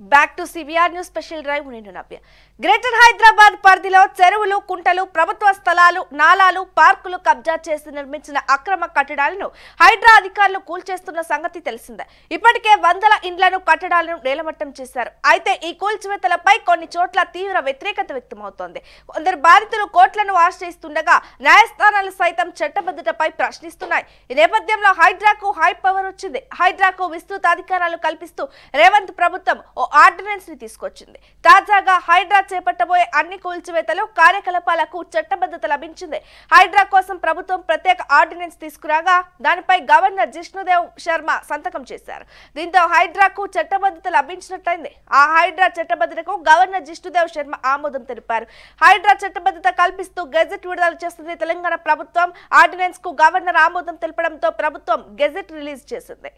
Back to CVR news special drive నేను Navya greater Hyderabad పరిధిలో చెరువులు కుంటలు ప్రభుత్వ స్థలాలు నాలాలు పార్కులు కబ్జా చేసి నిర్మించిన అక్రమ కట్టడాలను హైడ్రా అధికారులు కూల్చేస్తున్న సంగతి తెలిసిందే ఇప్పటికే వందల ఇండ్లను కట్టడాలను నేలమట్టం చేశారు అయితే ఈ కూల్చివేతలపై కొన్ని చోట్ల తీవ్ర వ్యతిరేకత వ్యక్తమవుతోంది కొందరు బాధితులు కోర్టులను ఆశ్రయిస్తుండగా న్యాయస్థానాలు సైతం చట్టబద్ధతపై ప్రశ్నిస్తున్నాయి ఈ నేపథ్యంలో హైడ్రాకు హై పవర్ వచ్చింది హైడ్రాకు విస్తృత అధికారాలు కల్పిస్తూ రేవంత్ ప్రభుత్వం ఓ ఆర్డినెన్స్ ని తీసుకొచ్చింది తాజాగా హైడ్రా చేపట్టబోయే అన్ని కూల్చివేతలు కార్యకలాపాలకు చట్టబద్ధత లభించింది హైడ్రా కోసం ప్రభుత్వం ప్రత్యేక ఆర్డినెన్స్ తీసుకురాగా దానిపై గవర్నర్ జిష్ణుదేవ్ శర్మ సంతకం చేశారు దీంతో హైడ్రాకు చట్టబద్ధత లభించినట్లయింది ఆ హైడ్రా చట్టబద్ధతకు గవర్నర్ జిష్ణుదేవ్ శర్మ ఆమోదం తెలిపారు హైడ్రా చట్టబద్ధత కల్పిస్తూ గెజెట్ విడుదల చేస్తుంది తెలంగాణ ప్రభుత్వం ఆర్డినెన్స్ కు గవర్నర్ ఆమోదం తెలపడంతో ప్రభుత్వం గెజెట్ రిలీజ్ చేసింది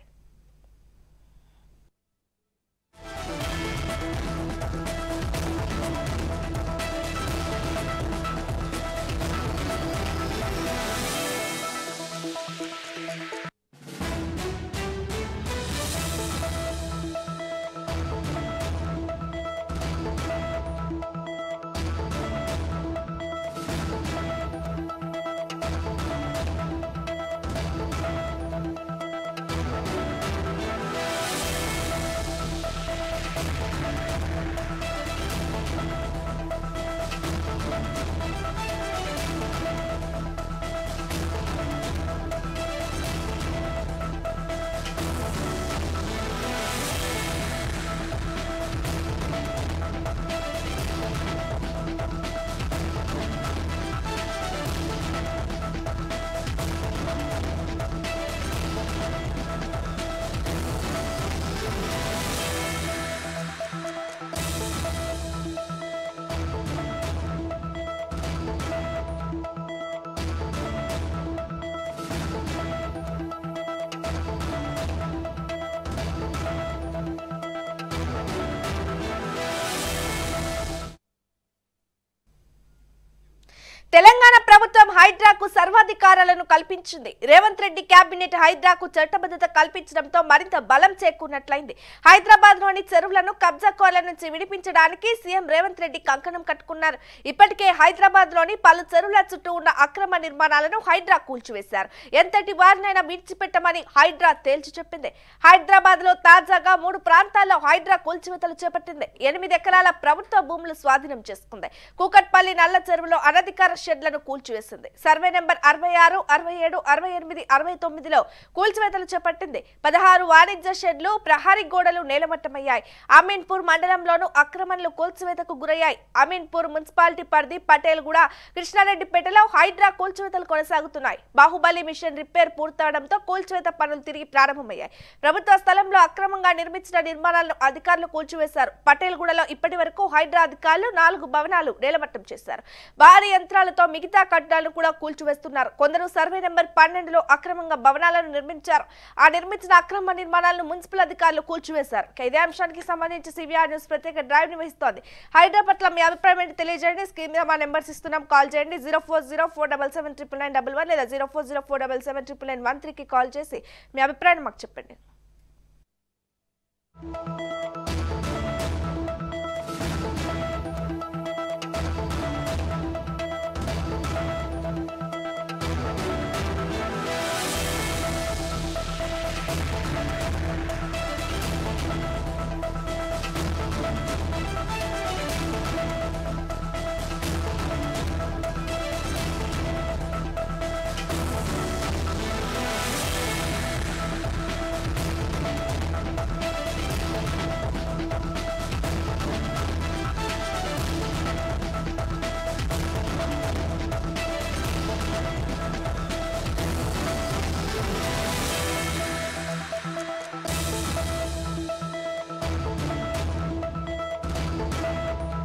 తెలంగాణ ప్రభుత్వం హైడ్రాకు సర్వాధికారాలను కల్పించింది రేవంత్ రెడ్డి కేబినెట్ హైడ్రాకు చట్టబద్ధత కల్పించడంతో మరింత బలం చేకూరినట్లయింది హైదరాబాద్ లోని చెరువులను కబ్జాకోర్ల నుంచి విడిపించడానికి సీఎం రేవంత్ రెడ్డి కంకణం కట్టుకున్నారు ఇప్పటికే హైదరాబాద్ లోని పలు చెరువుల చుట్టూ ఉన్న అక్రమ నిర్మాణాలను హైడ్రా కూల్చివేశారు ఎంతటి వారినైనా విడిచిపెట్టమని హైడ్రా తేల్చి చెప్పింది హైదరాబాద్ లో తాజాగా మూడు ప్రాంతాల్లో హైడ్రా కూల్చివేతలు చేపట్టింది ఎనిమిది ఎకరాల ప్రభుత్వ భూములు స్వాధీనం చేసుకుంది కూకట్పల్లి నల్ల చెరువులో అనధికార షెడ్లను కూల్చివేసింది సర్వే నెంబర్ అరవై ఆరు అరవై ఏడు అరవై ఎనిమిది అరవై తొమ్మిదిలో కూల్చివేతలు చేపట్టింది పదహారు వాణిజ్య షెడ్లు ప్రహారీ గోడలు నేలమట్టమయ్యాయి అమీన్పూర్ మండలంలోనూ అక్రమణలు కూల్చివేతకు గురయ్యాయి అమీన్పూర్ మున్సిపాలిటీ పరిధి పటేల్గూడ కృష్ణారెడ్డిపేటలో హైడ్రా కూల్చివేతలు కొనసాగుతున్నాయి బాహుబలి మిషన్ రిపేర్ పూర్తవడంతో కూల్చివేత పనులు తిరిగి ప్రారంభమయ్యాయి ప్రభుత్వ స్థలంలో అక్రమంగా నిర్మించిన నిర్మాణాలను అధికారులు కూల్చివేశారు పటేల్గూడలో ఇప్పటి వరకు హైడ్రా అధికారులు నాలుగు భవనాలు నేలమట్టం చేశారు భారీ యంత్రాలతో మిగతా కట్టడాలను కూడా కూల్చివేస్తున్నారు కొందరు సర్వే నెంబర్ పన్నెండులో అక్రమంగా భవనాలను నిర్మించారు ఆ నిర్మించిన అక్రమ నిర్మాణాలను మున్సిపల్ అధికారులు కూల్చివేశారు ఇక ఇదే అంశానికి సంబంధించి సిబిఆర్ న్యూస్ ప్రత్యేక డ్రైవ్ నిర్వహిస్తోంది హైడ్రా పట్ల మీ అభిప్రాయం ఏంటి తెలియజేయండి స్క్రీన్ మీద మా నెంబర్స్ ఇస్తున్నాం కాల్ చేయండి zero four zero four double seven triple nine double one లేదా zero four zero four double seven triple nine one త్రీకి కాల్ చేసి మీ అభిప్రాయాన్ని మాకు చెప్పండి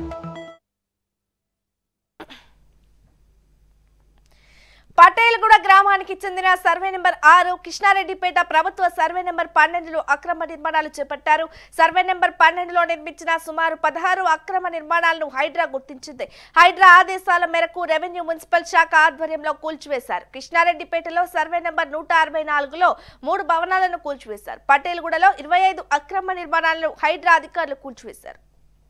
పటేల్గూడ గ్రామ గ్రామానికి చెందిన సర్వే నెంబర్ ఆరు కృష్ణారెడ్డిపేట ప్రభుత్వ సర్వే నెంబర్ పన్నెండులో అక్రమ నిర్మాణాలు చేపట్టారు సర్వే నెంబర్ పన్నెండులో నిర్మించిన సుమారు పదహారు అక్రమ నిర్మాణాలను హైడ్రా గుర్తించింది హైడ్రా ఆదేశాల మేరకు రెవెన్యూ మున్సిపల్ శాఖ ఆధ్వర్యంలో కూల్చివేశారు కృష్ణారెడ్డిపేటలో సర్వే నెంబర్ నూట అరవై నాలుగులో మూడు భవనాలను కూల్చివేశారు పటేల్గూడలో ఇరవై ఐదు అక్రమ నిర్మాణాలను హైడ్రా అధికారులు కూల్చివేశారు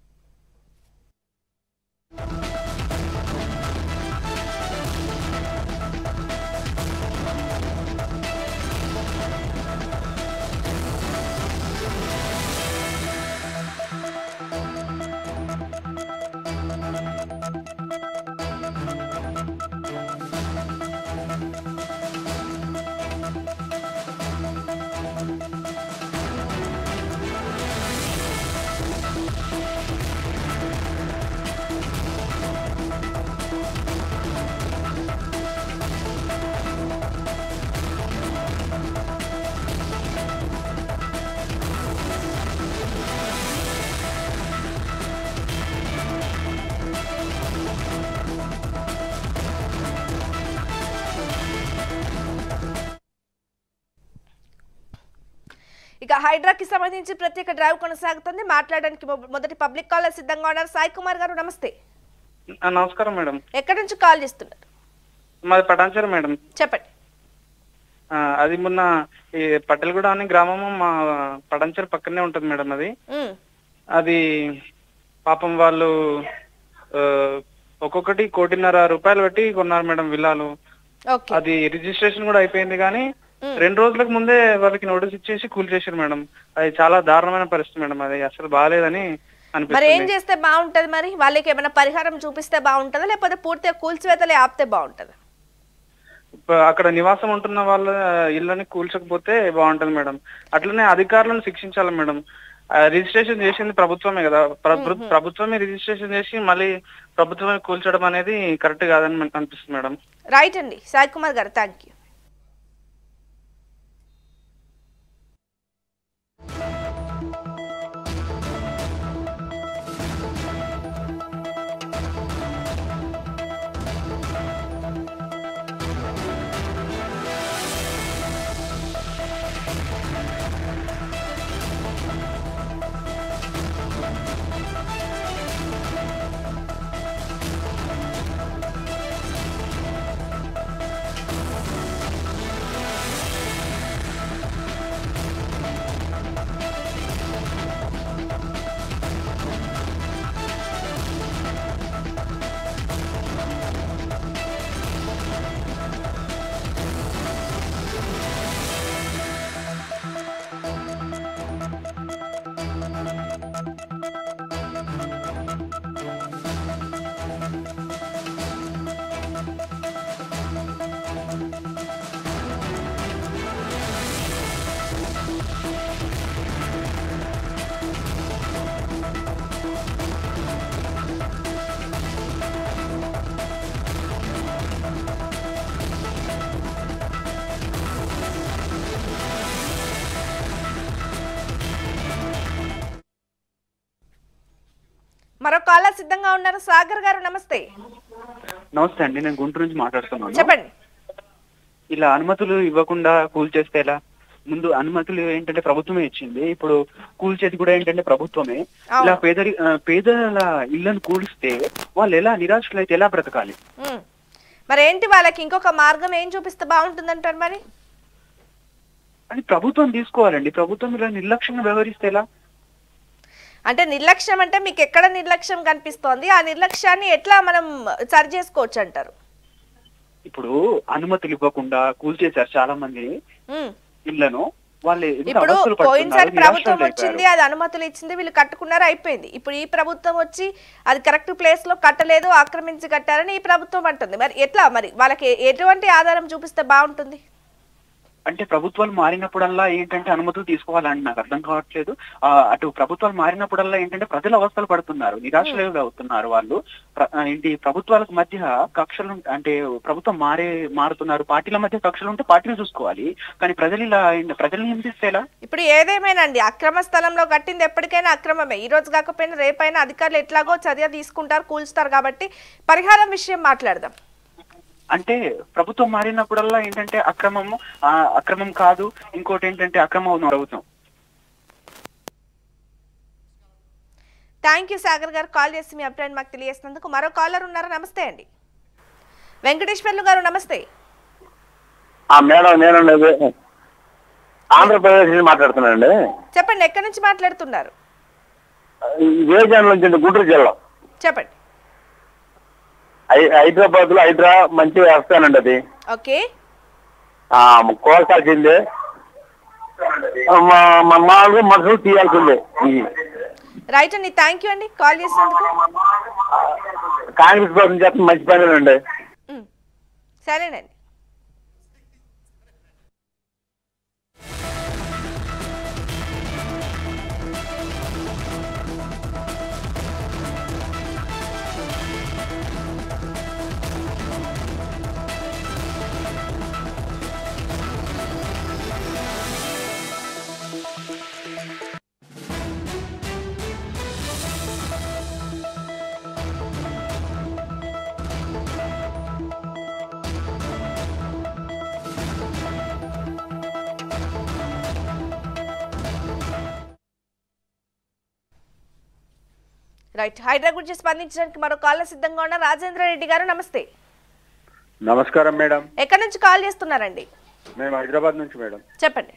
ఇక హైడ్రాకి సంబంధించి ప్రత్యేక డ్రైవ్ కొనసాగుతుంది మాట్లాడడానికి మొ- మొదటి పబ్లిక్ కాలర్ సిద్ధంగా ఉన్నారు సాయి కుమార్ గారు నమస్తే ఆ, నమస్కారం మేడం ఎక్కడి నుంచి కాల్ చేస్తున్నారు మాది పటాన్చర్ మేడం చెప్పండి ఆ, అది మొన్న ఈ పట్టెలగూడ అనే గ్రామము మా పటాన్చర్ పక్కనే ఉంటుంది మేడం అది ఉమ్, అది పాపం వాళ్ళు ఆ, ఒక్కొక్కటి కోటిన్నర రూపాయలు పెట్టి కొన్నారు మేడం విల్లాలు ఓకే అది రిజిస్ట్రేషన్ కూడా అయిపోయింది కానీ ఉమ్, రెండు రోజులకు ముందే వాళ్ళకి నోటీస్ ఇచ్చేసి కూల్ చేశారు మేడం అది చాలా దారుణమైన పరిస్థితి మేడం అది అసలు బాగాలేదని మరి ఏం అనిపిస్తుంది చేస్తే బాగుంటది మరి వాళ్ళకి ఏమైనా పరిహారం చూపిస్తే బాగుంటుందా లేకపోతే పూర్తిగా కూల్చివేతలే ఆపితే బాగుంటుందా ఇప్పుడు అక్కడ నివాసం ఉంటున్న వాళ్ళ ఇళ్ళని కూల్చకపోతే బాగుంటది మేడం అట్లనే అధికారులను శిక్షించాలి మేడం ఆ, రిజిస్ట్రేషన్ చేసింది ప్రభుత్వమే కదా ప్రభు- ప్రభుత్వమే రిజిస్ట్రేషన్ చేసి మళ్ళీ ప్రభుత్వమే కూల్చడం అనేది కరెక్ట్ కాదని మనకు అనిపిస్తుంది మేడం రైట్ అండి సాయి కుమార్ గారు థ్యాంక్ యూ మరో కాలర్ సిద్ధంగా ఉన్నారు సాగర్ గారు నమస్తే నమస్తే అండి నేను గుంటూరు నుంచి మాట్లాడుతున్నాను చెప్పండి ఇలా అనుమతులు ఇవ్వకుండా కూల్ చేస్తే ఎలా ముందు అనుమతులు ఏంటంటే ప్రభుత్వమే ఇచ్చింది ఇప్పుడు కూల్చేది కూడా ఏంటంటే ప్రభుత్వమే అవును. ఇలా పేదరి ఆ, పేదల ఇళ్లను కూలిస్తే వాళ్ళు ఎలా నిరాశలు అయితే ఎలా బ్రతకాలి ఉమ్. మరి ఏంటి వాళ్ళకి ఇంకొక మార్గం ఏం చూపిస్తే బాగుంటుందంటారు మరి అని ప్రభుత్వం తీసుకోవాలండి ప్రభుత్వం ఇలా నిర్లక్ష్యంగా వ్యవహరిస్తే ఎలా అంటే నిర్లక్ష్యం అంటే మీకు ఎక్కడ నిర్లక్ష్యం కనిపిస్తోంది ఆ నిర్లక్ష్యాన్ని ఎట్లా మనం సరి చేసుకోవచ్చు అంటారు ఇప్పుడు అనుమతులు ఇవ్వకుండా కూల్చేశారు చాలా మంది ఉమ్. ఇళ్లను వాళ్ళు ఎంత ఇప్పుడు అవస్థలు పోయినసారి పడుతున్నారు, ప్రభుత్వం నిరాశలు వచ్చింది అయిపోయారు. అది అనుమతులు ఇచ్చింది వీళ్ళు కట్టుకున్నారు అయిపోయింది ఇప్పుడు ఈ ప్రభుత్వం వచ్చి అది కరెక్ట్ ప్లేస్ లో కట్టలేదు ఆక్రమించి కట్టారని ఈ ప్రభుత్వం అంటుంది మరి ఎట్లా మరి వాళ్ళకి ఎటువంటి ఆధారం చూపిస్తే బాగుంటుంది అంటే ప్రభుత్వాలు మారినప్పుడల్లా ఏంటంటే అనుమతులు తీసుకోవాలని నాకు అర్థం కావట్లేదు ఆ, అటు ప్రభుత్వాలు మారినప్పుడల్లా ఏంటంటే ప్రజలు అవస్థలు పడుతున్నారు నిరాశలు అవుతున్నారు వాళ్ళు ప్ర- ఆ, ఏంటి ప్రభుత్వాలకు మధ్య కక్షలు ఉం- అంటే ప్రభుత్వం మారే మారుతున్నారు పార్టీల మధ్య కక్షలు ఉంటే పార్టీలు చూసుకోవాలి కానీ ప్రజలు ఇలా ఏంటి- ప్రజల్ని హింసిస్తే ఎలా ఇప్పుడు ఏదేమైనండి అక్రమ స్థలంలో కట్టింది ఎప్పటికైనా అక్రమమే ఈ రోజు కాకపోయినా రేపైనా అధికారులు ఎట్లాగో చర్య తీసుకుంటారు కూల్చుతారు కాబట్టి పరిహారం విషయం మాట్లాడదాం అంటే ప్రభుత్వం మారినప్పుడల్లా ఏంటంటే అక్రమము ఆ, అక్రమం కాదు ఇంకోటి ఏంటంటే అక్రమం ప్రభుత్వం థ్యాంక్ యూ సాగర్ గారు కాల్ చేసి మీ అభిప్రాయం మాకు తెలియజేసినందుకు మరో కాలర్ ఉన్నారు నమస్తే అండి వెంకటేశ్వర్లు గారు నమస్తే ఆ మేడం నేనండి ఆంధ్రప్రదేశ్ నుంచి మాట్లాడుతున్నానండి చెప్పండి ఎక్కడి నుంచి మాట్లాడుతున్నారు విజయనగరం నుంచి అండి, గుంటూరు జిల్లా చెప్పండి హైదరాబాద్ లో హైదరా మంచిగా వేస్తానండి అది ఓకే ఆ, కోల్చాల్సిందే మా- మా మామూలుగా మనుషులు తీయాల్సిందే ఈ రైట్ అండి థ్యాంక్ యూ అండి కాల్ చేసినందుకు కాంగ్రెస్ ప్రభుత్వం చేస్తే మంచి పనేనండి ఉమ్. సరేనండి రైట్ హైడ్రా గురించి స్పందించడానికి మరో కాలర్ సిద్ధంగా ఉన్న రాజేంద్ర రెడ్డి గారు నమస్తే నమస్కారం మేడం ఎక్కడి నుంచి కాల్ చేస్తున్నారండి మేము హైదరాబాద్ నుంచి మేడం చెప్పండి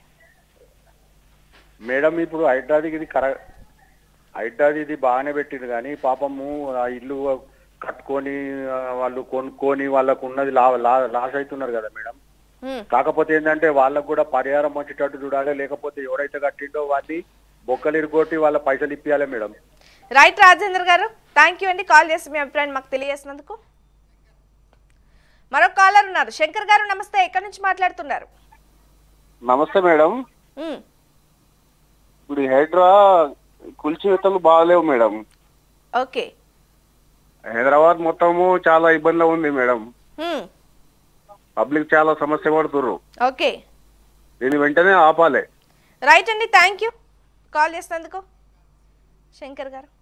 మేడం ఇప్పుడు హైదరాబాద్ ఇది కర హైదరాబాద్ ఇది బాగానే పెట్టింది కానీ పాపము ఆ ఇల్లు కట్టుకొని ఆ, వాళ్ళు కొనుక్కొని వాళ్ళకు ఉన్నది లా లా- లాస్ అవుతున్నారు కదా మేడం ఉమ్. కాకపోతే ఏంటంటే వాళ్ళకు కూడా పరిహారం వచ్చేటట్టు చూడాలి లేకపోతే ఎవరైతే కట్టిండో వాడిని బొక్కలు ఇరుగొట్టి వాళ్ళ పైసలు ఇప్పియాలి మేడం రైట్ రాజేంద్ర గారు థ్యాంక్ యూ అండి కాల్ చేసి మీ అభిప్రాయం మాకు తెలియజేసినందుకు మరో కాలర్ ఉన్నారు శంకర్ గారు నమస్తే ఎక్కడి నుంచి మాట్లాడుతున్నారు నమస్తే మేడం ఉమ్. ఇప్పుడు ఈ హైడ్రా కూల్చివేతలు బాగాలేవు మేడం ఓకే హైదరాబాద్ మొత్తము చాలా ఇబ్బందిలో ఉంది మేడం ఉమ్. పబ్లిక్ చాలా సమస్య పడుతుర్రు ఓకే దీన్ని వెంటనే ఆపాలి రైట్ అండి థ్యాంక్ యూ కాల్ చేసినందుకు శంకర్ గారు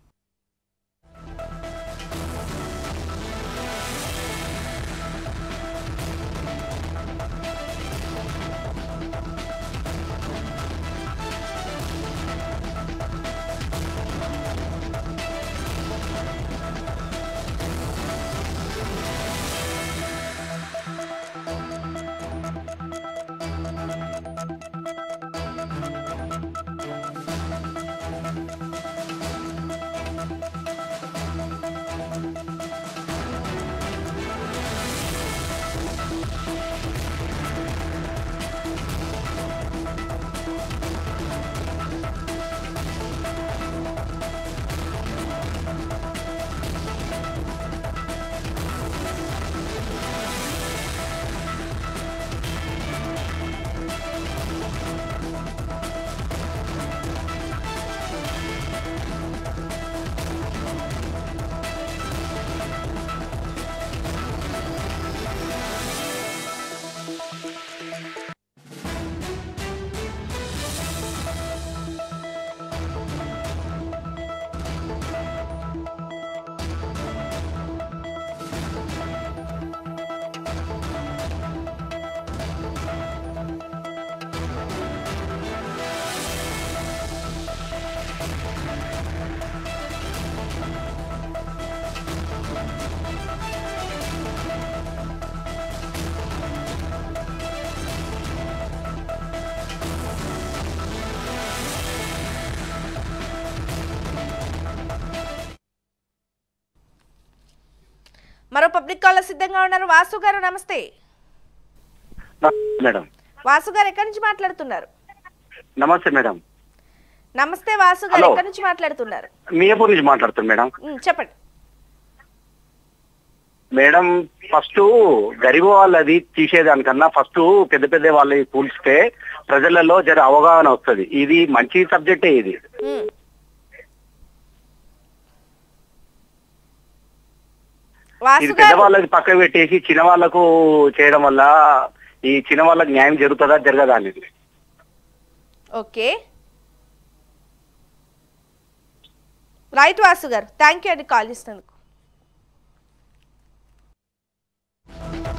మరో పబ్లిక్ కాల్ సిద్ధంగా ఉన్నారు వాసు గారు నమస్తే మేడం వాసు గారు ఎక్కడి నుంచి మాట్లాడుతున్నారు నమస్తే మేడం నమస్తే వాసు గారు హలో. ఎక్కడి నుంచి మాట్లాడుతున్నారు మియాపూర్ నుంచి మాట్లాడుతున్నాను మేడం ఉమ్, చెప్పండి మేడం ఫస్ట్ గరీబ్ వాళ్ళది తీసేదానికన్నా ఫస్ట్ పెద్ద పెద్ద వాళ్ళవి కూల్చితే ప్రజలలో జర అవగాహన వస్తుంది ఇది మంచి సబ్జెక్టే ఇది ఉమ్. ఇది వాసు పెద్ద గారు వాళ్ళకి పక్క పెట్టేసి చిన్న వాళ్ళకు చేయడం వల్ల ఈ చిన్న వాళ్ళకి న్యాయం జరుగుతుందా జరగదా అనేది ఓకే రైట్ వాసు గారు థ్యాంక్ యూ అండి కాల్ చేసినందుకు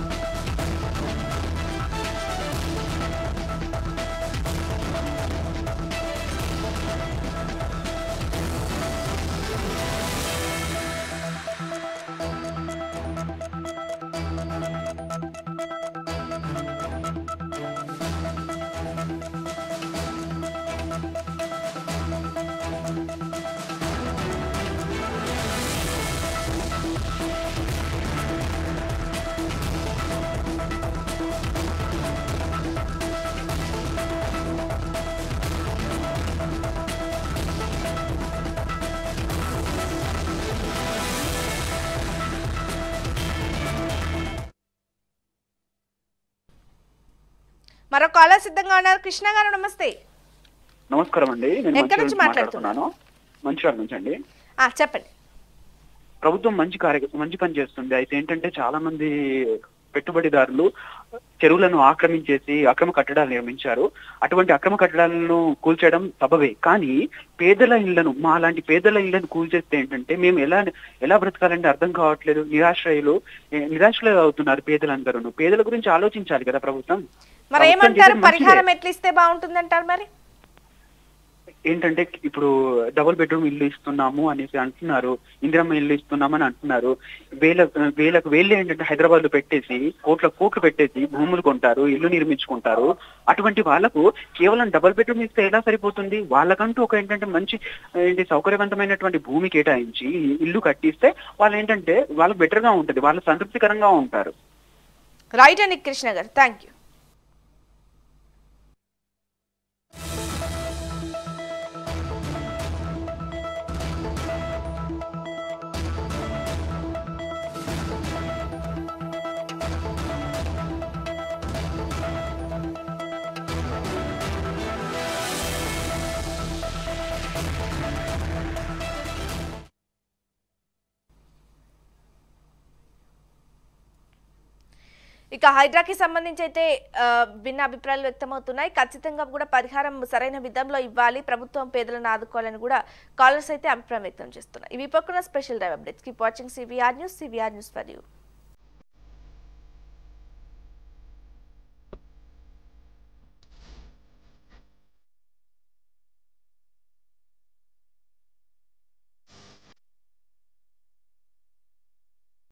మరో కాలర్ సిద్ధంగా ఉన్నారు కృష్ణ గారు నమస్తే నమస్కారం అండి నేను ఎక్కడి నుంచి మంచిర్యాల మాట్లాడుతున్నారు? మాట్లాడుతున్నాను మంచిర్యాల నుంచి అండి ఆ చెప్పండి ప్రభుత్వం మంచి కార్య మంచి పని చేస్తుంది అయితే ఏంటంటే చాలా మంది పెట్టుబడిదారులు చెరువులను ఆక్రమించేసి అక్రమ కట్టడాలు నిర్మించారు అటువంటి అక్రమ కట్టడాలను కూల్చేయడం సబబే కానీ పేదల ఇళ్లను మా లాంటి పేదల ఇళ్లను కూల్చేస్తే ఏంటంటే మేము ఎలా ఎలా బ్రతకాలంటే అర్థం కావట్లేదు నిరాశ్రయులు ఏ, నిరాశ్రయులు అవుతున్నారు పేదలందరూ పేదల గురించి ఆలోచించాలి కదా ప్రభుత్వం మరి ప్రభుత్వం ఏమంటారు చేసేది మంచిదే. పరిహారం ఎట్లా ఇస్తే బాగుంటుందంటారు మరి ఏంటంటే ఇప్పుడు డబుల్ బెడ్రూమ్ ఇల్లు ఇస్తున్నాము అనేసి అంటున్నారు ఇందిరమ్మ ఇల్లు ఇస్తున్నామని అంటున్నారు వేల వేలకు వేలు ఏంటంటే హైదరాబాద్ లో పెట్టేసి కోట్ల కోట్లు పెట్టేసి భూములు కొంటారు ఇల్లు నిర్మించుకుంటారు అటువంటి వాళ్ళకు కేవలం డబుల్ బెడ్రూమ్ ఇస్తే ఎలా సరిపోతుంది వాళ్ళకంటూ ఒక ఏంటంటే మంచి ఏంటి సౌకర్యవంతమైనటువంటి భూమి కేటాయించి ఇల్లు కట్టిస్తే వాళ్ళు ఏంటంటే వాళ్ళకి బెటర్ గా ఉంటది వాళ్ళు సంతృప్తికరంగా ఉంటారు రైట్ అండి కృష్ణ గారు థ్యాంక్ యూ ఇక హైడ్రాకి సంబంధించి అయితే ఆ, భిన్న అభిప్రాయాలు వ్యక్తమవుతున్నాయి ఖచ్చితంగా కూడా పరిహారం సరైన విధంలో ఇవ్వాలి ప్రభుత్వం పేదలను ఆదుకోవాలని కూడా కాలర్స్ అయితే అభిప్రాయం వ్యక్తం చేస్తున్నారు ఇవి పక్కన special drive updates keep watching CVR news CVR news for you